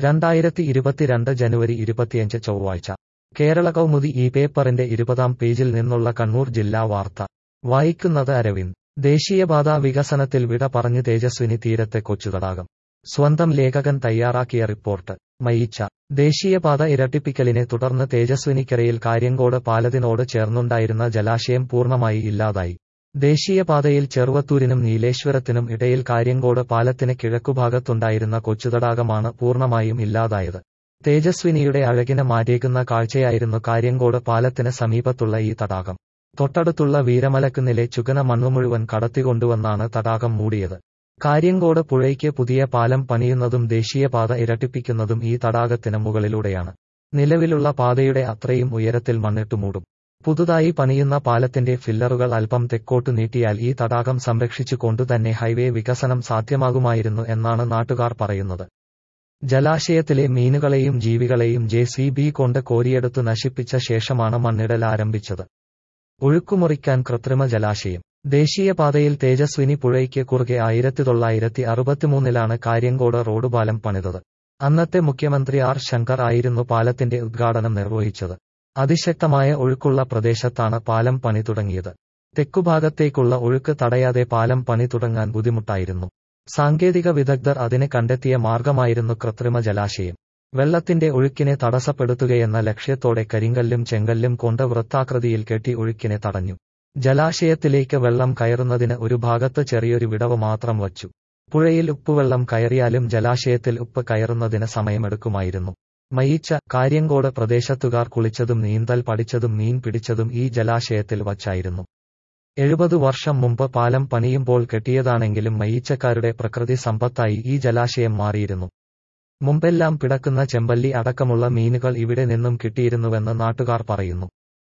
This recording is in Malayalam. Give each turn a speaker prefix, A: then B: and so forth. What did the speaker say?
A: രണ്ടായിരത്തി ഇരുപത്തിരണ്ട് ജനുവരി ഇരുപത്തിയഞ്ച് ചൊവ്വാഴ്ച കേരള കൗമുദി ഈ പേപ്പറിന്റെ ഇരുപതാം പേജിൽ നിന്നുള്ള കണ്ണൂർ ജില്ലാ വാർത്ത വായിക്കുന്നത് അരവിന്ദ് ദേശീയപാത വികസനത്തിൽ വിട പറഞ്ഞ് തേജസ്വിനി തീരത്തെ കൊച്ചുതടാകം സ്വന്തം ലേഖകൻ തയ്യാറാക്കിയ റിപ്പോർട്ട് മയിച്ച ദേശീയപാത ഇരട്ടിപ്പിക്കലിനെ തുടർന്ന് തേജസ്വിനിക്കരയിൽ കാര്യങ്കോട് പാലത്തിനോട് ചേർന്നുണ്ടായിരുന്ന ജലാശയം പൂർണ്ണമായി ഇല്ലാതായി ദേശീയപാതയിൽ ചെറുവത്തൂരിനും നീലേശ്വരത്തിനും ഇടയിൽ കാര്യങ്കോട് പാലത്തിന് കിഴക്കുഭാഗത്തുണ്ടായിരുന്ന കൊച്ചുതടാകമാണ് പൂർണ്ണമായും ഇല്ലാതായത് തേജസ്വിനിയുടെ അഴകിനെ മാറ്റേക്കുന്ന കാഴ്ചയായിരുന്നു കാര്യങ്കോട് പാലത്തിന് സമീപത്തുള്ള ഈ തടാകം തൊട്ടടുത്തുള്ള വീരമലക്കുന്നിലെ ചുകന മണ്ണു മുഴുവൻ കടത്തിക്കൊണ്ടുവന്നാണ് തടാകം മൂടിയത് കാര്യങ്കോട് പുഴയ്ക്ക് പുതിയ പാലം പണിയുന്നതും ദേശീയപാത ഇരട്ടിപ്പിക്കുന്നതും ഈ തടാകത്തിന് മുകളിലൂടെയാണ് നിലവിലുള്ള പാതയുടെ അത്രയും ഉയരത്തിൽ മണ്ണിട്ട് മൂടും പുതുതായി പണിയുന്ന പാലത്തിന്റെ ഫില്ലറുകൾ അല്പം തെക്കോട്ട് നീട്ടിയാൽ ഈ തടാകം സംരക്ഷിച്ചുകൊണ്ടുതന്നെ ഹൈവേ വികസനം സാധ്യമാകുമായിരുന്നു എന്നാണ് നാട്ടുകാർ പറയുന്നത് ജലാശയത്തിലെ മീനുകളെയും ജീവികളെയും ജെ സി ബി കൊണ്ട് കോരിയെടുത്ത് നശിപ്പിച്ച ശേഷമാണ് മണ്ണിടൽ ആരംഭിച്ചത് ഒഴുക്കുമുറിക്കാൻ കൃത്രിമ ജലാശയം ദേശീയപാതയിൽ തേജസ്വിനി പുഴയ്ക്ക് കുറുകെ ആയിരത്തി തൊള്ളായിരത്തി അറുപത്തിമൂന്നിലാണ് കാര്യങ്കോട് റോഡ് പാലം പണിതത് അന്നത്തെ മുഖ്യമന്ത്രി ആർ ശങ്കർ ആയിരുന്നു പാലത്തിന്റെ ഉദ്ഘാടനം നിർവഹിച്ചത് അതിശക്തമായ ഒഴുക്കുള്ള പ്രദേശത്താണ് പാലം പണി തുടങ്ങിയത് തെക്കുഭാഗത്തേക്കുള്ള ഒഴുക്ക് തടയാതെ പാലം പണി തുടങ്ങാൻ ബുദ്ധിമുട്ടായിരുന്നു സാങ്കേതിക വിദഗ്ധർ അതിന് കണ്ടെത്തിയ മാർഗമായിരുന്നു കൃത്രിമ ജലാശയം വെള്ളത്തിന്റെ ഒഴുക്കിനെ തടസ്സപ്പെടുത്തുകയെന്ന ലക്ഷ്യത്തോടെ കരിങ്കല്ലും ചെങ്കല്ലും കൊണ്ട് വൃത്താകൃതിയിൽ കെട്ടി ഒഴുക്കിനെ തടഞ്ഞു ജലാശയത്തിലേക്ക് വെള്ളം കയറുന്നതിന് ഒരു ഭാഗത്ത് ചെറിയൊരു വിടവ് മാത്രം വച്ചു പുഴയിൽ ഉപ്പുവെള്ളം കയറിയാലും ജലാശയത്തിൽ ഉപ്പ് കയറുന്നതിന് സമയമെടുക്കുമായിരുന്നു മയിച്ച കാര്യങ്കോട് പ്രദേശത്തുകാർ കുളിച്ചതും നീന്തൽ പഠിച്ചതും മീൻ പിടിച്ചതും ഈ ജലാശയത്തിൽ വച്ചായിരുന്നു എഴുപത് വർഷം മുമ്പ് പാലം പണിയുമ്പോൾ കെട്ടിയതാണെങ്കിലും മയിച്ചക്കാരുടെ പ്രകൃതി സമ്പത്തായി ഈ ജലാശയം മാറിയിരുന്നു മുമ്പെല്ലാം പിടക്കുന്ന ചെമ്പല്ലി അടക്കമുള്ള മീനുകൾ ഇവിടെ നിന്നും കിട്ടിയിരുന്നുവെന്ന് നാട്ടുകാർ പറയുന്നു